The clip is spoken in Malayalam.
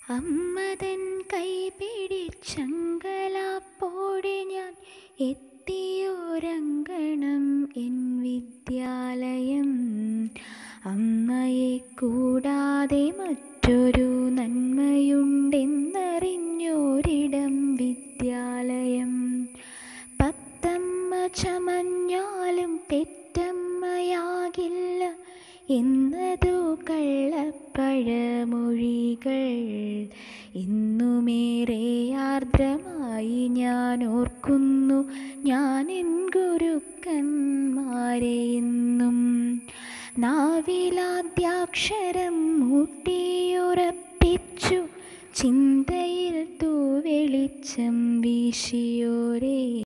അമ്മതൻ കൈ പിടിച്ചങ്കലാപ്പോടെ ഞാൻ എത്തിയോരങ്കണം എൻ വിദ്യാലയം അമ്മയെ കൂടാതെ മറ്റൊരു നന്മയുണ്ടെന്നറിഞ്ഞോരിടം വിദ്യാലയം പത്തമ്മ ചമഞ്ഞാലും പെറ്റമ്മയാകില്ല എന്നതു കള്ളപ്പഴമൊഴികൾ ഇന്നുമേറെ ആർദ്രമായി ഞാൻ ഓർക്കുന്നു ഞാൻ എൻ ഗുരുക്കന്മാരെ എന്നും നാവിലാദ്യാക്ഷരം മൂട്ടിയുറപ്പിച്ചു ചിന്തയിൽ തൂവെളിച്ചം വീശിയോരേ